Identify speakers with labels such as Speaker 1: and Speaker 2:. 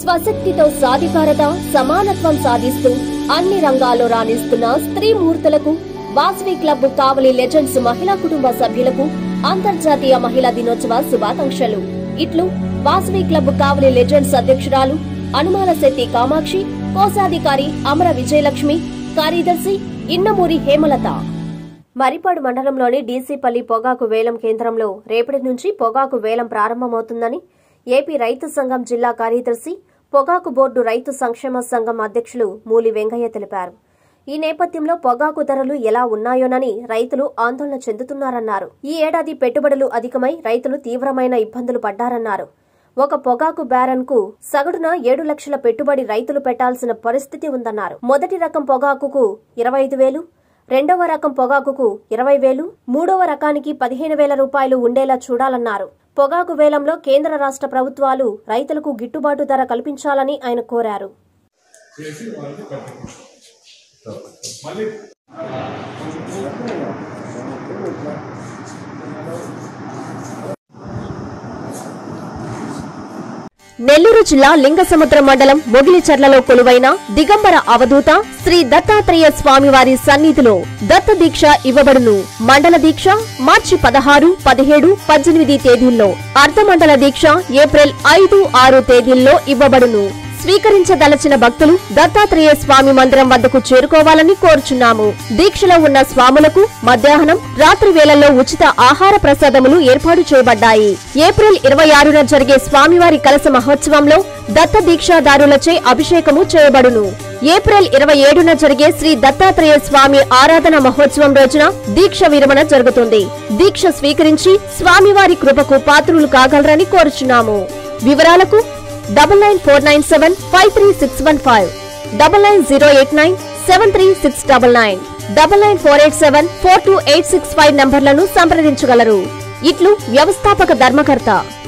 Speaker 1: స్వశక్తితో సాధికారత సమానత్వం సాధిస్తూ అన్ని రంగాల్లో రాణిస్తున్న స్త్రీ మూర్తులకు వాసవి క్లబ్ కావలి లెజెండ్స్ మహిళా కుటుంబ సభ్యులకు అంతర్జాతీయ మహిళా దినోత్సవ శుభాకాంక్షలు ఇట్లు వాసవి క్లబ్ కావలి లెజెండ్స్ అధ్యక్షురాలు అనుమాల శెట్టి కామాక్షి కోశాధికారి అమర విజయలక్ష్మి కార్యదర్శి ఇన్నమూరి హేమలత మరిపాడు మండలంలోని డీసీపల్లి పొగాకు వేలం కేంద్రంలో రేపటి నుంచి పొగాకు వేలం ప్రారంభమవుతుందని ఏపీ రైతు సంఘం జిల్లా కార్యదర్శి పొగాకు బోర్డు రైతు సంక్షేమ సంఘం అధ్యక్షులు మూలి వెంకయ్య తెలిపారు ఈ నేపథ్యంలో పొగాకు ధరలు ఎలా ఉన్నాయోనని రైతులు ఆందోళన చెందుతున్నారన్నారు ఈ ఏడాది పెట్టుబడులు అధికమై రైతులు తీవ్రమైన ఇబ్బందులు పడ్డారన్నారు ఒక పొగాకు బ్యారన్ కు సగటున ఏడు లక్షల పెట్టుబడి రైతులు పెట్టాల్సిన పరిస్థితి ఉందన్నారు మొదటి రకం పొగాకుకు ఇరవై ఐదు వేలు రెండవ రకం పొగాకుకు ఇరవై వేలు మూడవ రకానికి పదిహేను వేల రూపాయలు ఉండేలా చూడాలన్నారు పొగాకు వేలంలో కేంద్ర రాష్ట్ర ప్రభుత్వాలు రైతులకు గిట్టుబాటు ధర కల్పించాలని ఆయన కోరారు
Speaker 2: చేసి వాళ్ళకి కట్టుకుంటాం మళ్ళీ
Speaker 1: నెల్లూరు జిల్లా లింగసముద్రం మండలం మొగిలిచర్లలో కొలువైన దిగంబర అవధూత శ్రీ దత్తాత్రేయ స్వామివారి సన్నిధిలో దత్త దీక్ష ఇవ్వబడును మండల దీక్ష మార్చి పదహారు పదిహేడు పద్దెనిమిది తేదీల్లో అర్ధమండల దీక్ష ఏప్రిల్ ఐదు ఆరు తేదీల్లో ఇవ్వబడును స్వీకరించదలచిన భక్తులు దత్తాత్రేయ స్వామి మందిరం వద్దకు చేరుకోవాలని కోరుచున్నాము దీక్షలో ఉన్న స్వాములకు మధ్యాహ్నం రాత్రి వేళల్లో ఉచిత ఆహార ప్రసాదములు ఏర్పాటు చేయబడ్డాయి ఏప్రిల్ ఇరవై ఆరున జరిగే స్వామివారి కలస మహోత్సవంలో దత్త దీక్షాదారులచే అభిషేకము చేయబడును ఏప్రిల్ ఇరవై ఏడున జరిగే శ్రీ దత్తాత్రేయ స్వామి ఆరాధన మహోత్సవం రోజున దీక్ష విరమణ జరుగుతుంది దీక్ష స్వీకరించి స్వామివారి కృపకు పాత్రులు కాగలరని కోరుచున్నాము వివరాలకు double nine four nine seven five three six one five double nine zero eight nine seven three six double nine double nine four eight seven four two eight six five నంబర్లను సంప్రదించగలరు ఇట్లు వ్యవస్థాపక ధర్మకర్త